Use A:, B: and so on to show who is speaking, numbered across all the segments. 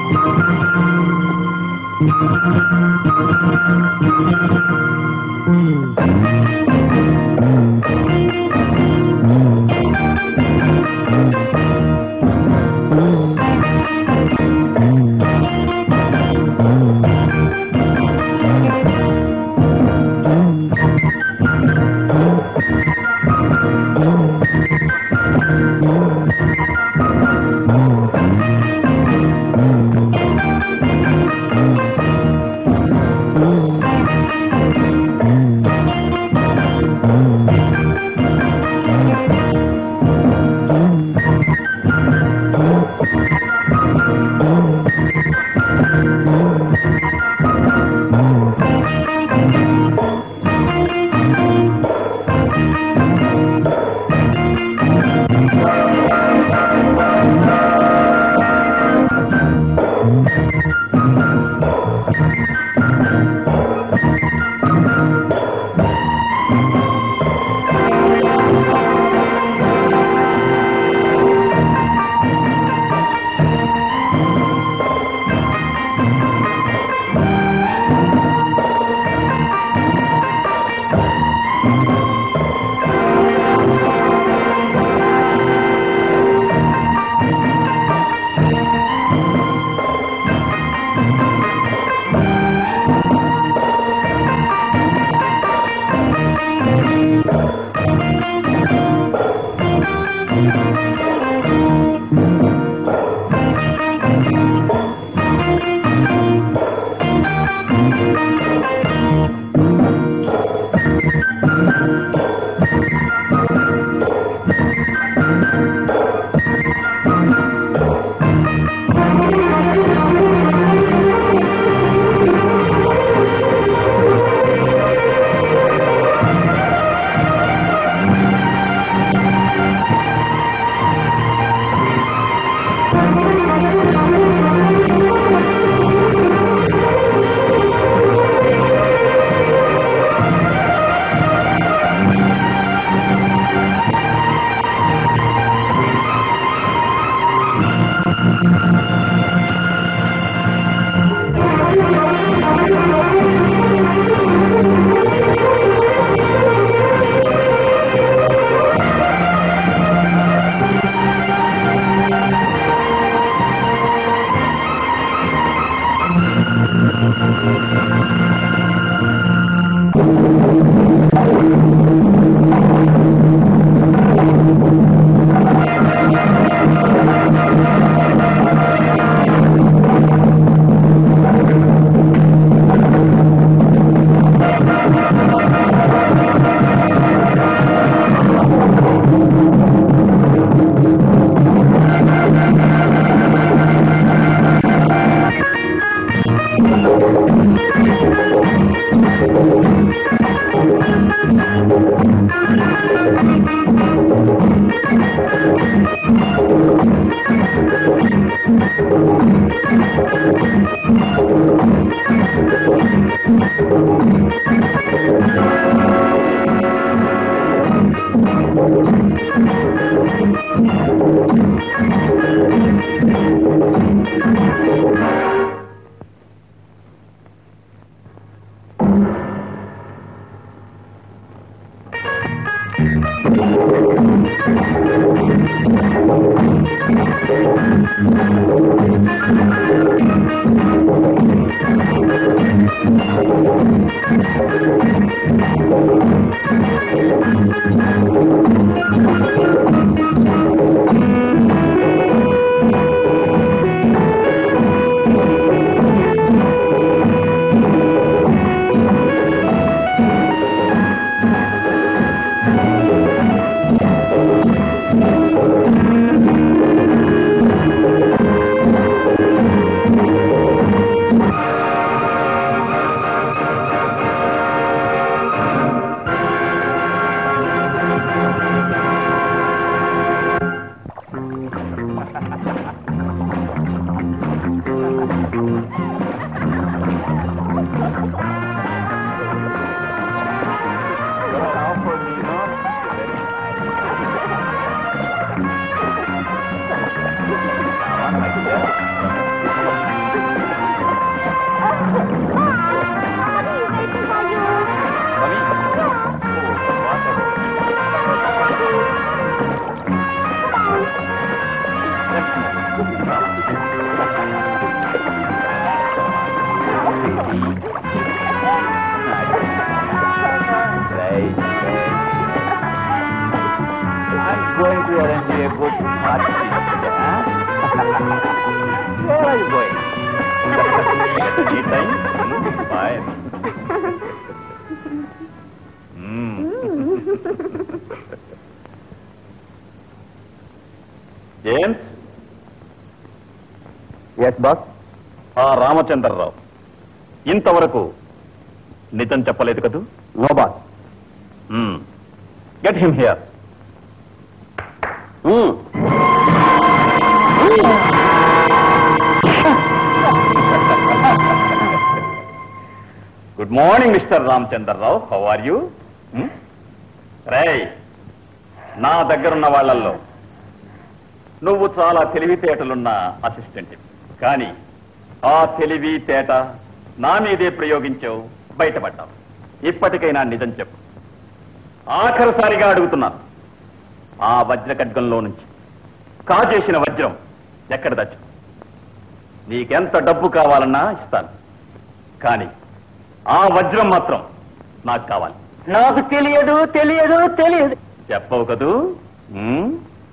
A: Thank you. James
B: yes boss
A: ఆ రామచంద్రరావు ఇంతవరకు నిజం చెప్పలేదు కదూ
B: no boss
A: get him here good morning mister Ramachandrarao how are you రై నా దగ్గరున్న వాళ్ళల్లో నువ్వు చాలా తెలివితేటలున్న అసిస్టెంట్ కానీ ఆ తెలివి తేట నా మీదే ప్రయోగించావు బయటపడ్డావు ఇప్పటికైనా నిజం చెప్పు ఆఖరిసారిగా అడుగుతున్నాను ఆ వజ్ర ఖడ్గంలో నుంచి కాజేసిన వజ్రం ఎక్కడ దచ్చు నీకెంత డబ్బు కావాలన్నా ఇస్తాను కానీ ఆ వజ్రం మాత్రం నాకు కావాలి
C: నాకు తెలియదు తెలియదు తెలియదు
A: చెప్పవు కదూ ఉమ్?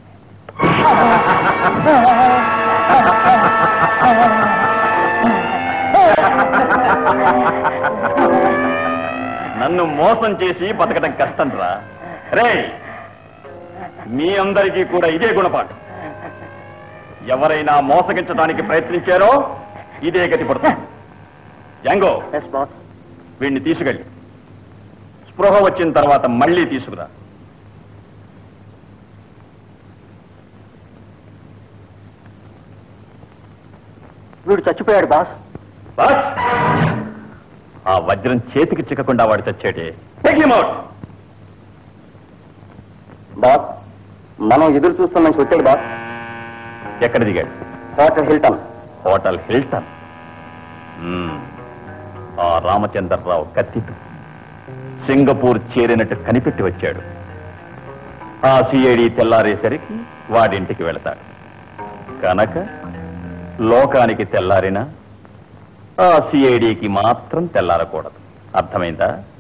A: నన్ను మోసం చేసి బతకడం కష్టం రా రే మీ అందరికీ కూడా ఇదే గుణపాఠం ఎవరైనా మోసగించడానికి ప్రయత్నించారో ఇదే గతి పడుతుంది యాంగో
C: ఎస్ బాస్
A: వీడిని తీసుకెళ్ళి స్పృహ వచ్చిన తర్వాత మళ్ళీ తీసుకురా
C: వీడు చచ్చిపోయాడు బాస్
A: బాస్ ఆ వజ్రం చేతికి చిక్కకుండా వాడు చచ్చాడే Take him out.
B: బాస్ మనం ఎదురు చూస్తున్న నుంచి వచ్చాడు బాస్
A: ఎక్కడ దిగాడు
B: hotel Hilton
A: hotel Hilton hmm. ఆ రామచంద్రరావు కత్తితో సింగపూర్ చేరినట్టు కనిపెట్టి వచ్చాడు ఆ సిఐడి తెల్లారేసరికి వాడింటికి వెళతాడు కనుక లోకానికి తెల్లారినా ఆ సిఐడికి మాత్రం తెల్లారకూడదు అర్థమైందా